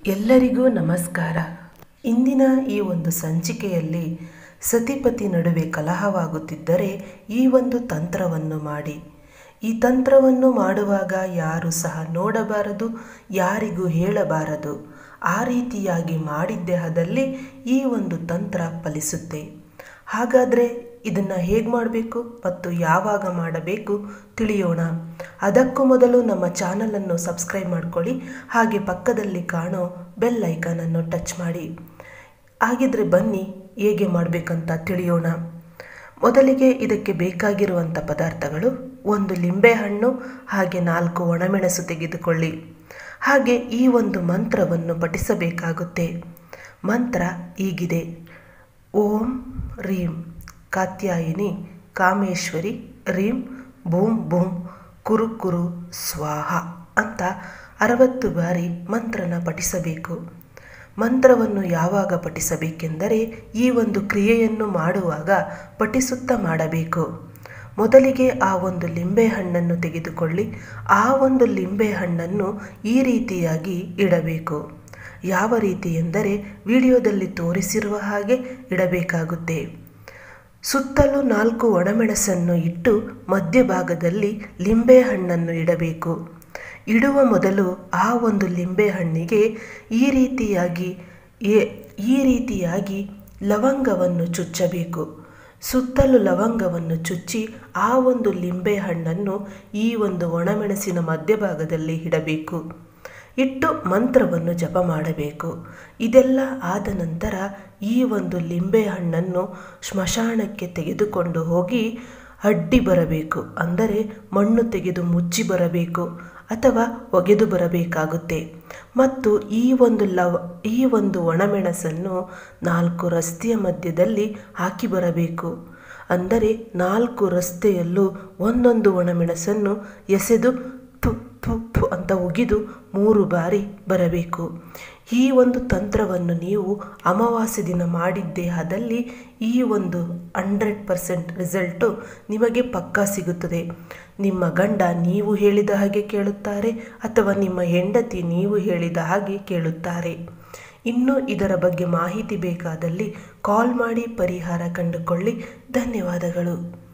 ಎಲ್ಲರಿಗೂ ನಮಸ್ಕಾರ ಇಂದಿನ ಈ ಒಂದು ಸಂಚಿಕೆಯಲ್ಲಿ ಸತಿಪತಿ ನಡುವೆ ಕಲಹವಾಗುತ್ತಿದ್ದರೆ ಈ ಒಂದು ತಂತ್ರವನ್ನು ಮಾಡಿ ಈ ತಂತ್ರವನ್ನು ಮಾಡುವಾಗ ಯಾರು ಸಹ ನೋಡಬಾರದು ಯಾರಿಗೂ ಹೇಳಬಾರದು ಆ ರೀತಿಯಾಗಿ ಮಾಡಿದ್ದೇ ಆದಲ್ಲಿ ಈ ಒಂದು ತಂತ್ರ ಫಲಿಸುತ್ತೆ ಹಾಗಾದರೆ ಇದನ್ನು ಹೇಗೆ ಮಾಡಬೇಕು ಮತ್ತು ಯಾವಾಗ ಮಾಡಬೇಕು ತಿಳಿಯೋಣ ಅದಕ್ಕೂ ಮೊದಲು ನಮ್ಮ ಚಾನಲನ್ನು ಸಬ್ಸ್ಕ್ರೈಬ್ ಮಾಡ್ಕೊಳ್ಳಿ ಹಾಗೆ ಪಕ್ಕದಲ್ಲಿ ಕಾಣೋ ಬೆಲ್ ಐಕಾನನ್ನು ಟಚ್ ಮಾಡಿ ಹಾಗಿದ್ರೆ ಬನ್ನಿ ಹೇಗೆ ಮಾಡಬೇಕಂತ ತಿಳಿಯೋಣ ಮೊದಲಿಗೆ ಇದಕ್ಕೆ ಬೇಕಾಗಿರುವಂಥ ಪದಾರ್ಥಗಳು ಒಂದು ಲಿಂಬೆಹಣ್ಣು ಹಾಗೆ ನಾಲ್ಕು ಒಣಮೆಣಸು ತೆಗೆದುಕೊಳ್ಳಿ ಹಾಗೆ ಈ ಒಂದು ಮಂತ್ರವನ್ನು ಪಠಿಸಬೇಕಾಗುತ್ತೆ ಮಂತ್ರ ಹೀಗಿದೆ ಓಂ ರೀಂ ಕಾತ್ಯಾಯಿನಿ ಕಾಮೇಶ್ವರಿ ರೀಂ ಬೂಮ್ ಬೂಮ್ ಕುರು ಕುರು ಸ್ವಾಹ ಅಂತ ಅರವತ್ತು ಬಾರಿ ಮಂತ್ರನ ಪಠಿಸಬೇಕು ಮಂತ್ರವನ್ನು ಯಾವಾಗ ಪಠಿಸಬೇಕೆಂದರೆ ಈ ಒಂದು ಕ್ರಿಯೆಯನ್ನು ಮಾಡುವಾಗ ಪಠಿಸುತ್ತಾ ಮಾಡಬೇಕು ಮೊದಲಿಗೆ ಆ ಒಂದು ಲಿಂಬೆಹಣ್ಣನ್ನು ತೆಗೆದುಕೊಳ್ಳಿ ಆ ಒಂದು ಲಿಂಬೆಹಣ್ಣನ್ನು ಈ ರೀತಿಯಾಗಿ ಇಡಬೇಕು ಯಾವ ರೀತಿ ಎಂದರೆ ವಿಡಿಯೋದಲ್ಲಿ ತೋರಿಸಿರುವ ಹಾಗೆ ಇಡಬೇಕಾಗುತ್ತೆ ಸುತ್ತಲೂ ನಾಲ್ಕು ಒಣಮೆಣಸನ್ನು ಇಟ್ಟು ಮಧ್ಯಭಾಗದಲ್ಲಿ ಲಿಂಬೆಹಣ್ಣನ್ನು ಇಡಬೇಕು ಇಡುವ ಮೊದಲು ಆ ಒಂದು ಲಿಂಬೆಹಣ್ಣಿಗೆ ಈ ರೀತಿಯಾಗಿ ಈ ರೀತಿಯಾಗಿ ಲವಂಗವನ್ನು ಚುಚ್ಚಬೇಕು ಸುತ್ತಲೂ ಲವಂಗವನ್ನು ಚುಚ್ಚಿ ಆ ಒಂದು ಲಿಂಬೆಹಣ್ಣನ್ನು ಈ ಒಂದು ಒಣಮೆಣಸಿನ ಮಧ್ಯಭಾಗದಲ್ಲಿ ಇಡಬೇಕು ಇಟ್ಟು ಮಂತ್ರವನ್ನು ಜಪ ಮಾಡಬೇಕು ಇದೆಲ್ಲ ಆದ ನಂತರ ಈ ಒಂದು ಲಿಂಬೆಹಣ್ಣನ್ನು ಸ್ಮಶಾನಕ್ಕೆ ತೆಗೆದುಕೊಂಡು ಹೋಗಿ ಅಡ್ಡಿ ಬರಬೇಕು ಅಂದರೆ ಮಣ್ಣು ತೆಗೆದು ಮುಚ್ಚಿ ಬರಬೇಕು ಅಥವಾ ಒಗೆದು ಬರಬೇಕಾಗುತ್ತೆ ಮತ್ತು ಈ ಒಂದು ಲವ ಈ ಒಂದು ಒಣಮೆಣಸನ್ನು ನಾಲ್ಕು ರಸ್ತೆಯ ಮಧ್ಯದಲ್ಲಿ ಹಾಕಿ ಬರಬೇಕು ಅಂದರೆ ನಾಲ್ಕು ರಸ್ತೆಯಲ್ಲೂ ಒಂದೊಂದು ಒಣಮೆಣಸನ್ನು ಎಸೆದು ಥು ಥು ಥು ಅಂತ ಉಗಿದು ಮೂರು ಬಾರಿ ಬರಬೇಕು ಈ ಒಂದು ತಂತ್ರವನ್ನು ನೀವು ಅಮಾವಾಸ್ಯೆ ದಿನ ಮಾಡಿದ್ದೇ ಆದಲ್ಲಿ ಈ ಒಂದು ಹಂಡ್ರೆಡ್ ಪರ್ಸೆಂಟ್ ರಿಸಲ್ಟು ನಿಮಗೆ ಪಕ್ಕಾ ಸಿಗುತ್ತದೆ ನಿಮ್ಮ ಗಂಡ ನೀವು ಹೇಳಿದ ಹಾಗೆ ಕೇಳುತ್ತಾರೆ ಅಥವಾ ನಿಮ್ಮ ಹೆಂಡತಿ ನೀವು ಹೇಳಿದ ಹಾಗೆ ಕೇಳುತ್ತಾರೆ ಇನ್ನು ಇದರ ಬಗ್ಗೆ ಮಾಹಿತಿ ಬೇಕಾದಲ್ಲಿ ಕಾಲ್ ಮಾಡಿ ಪರಿಹಾರ ಕಂಡುಕೊಳ್ಳಿ ಧನ್ಯವಾದಗಳು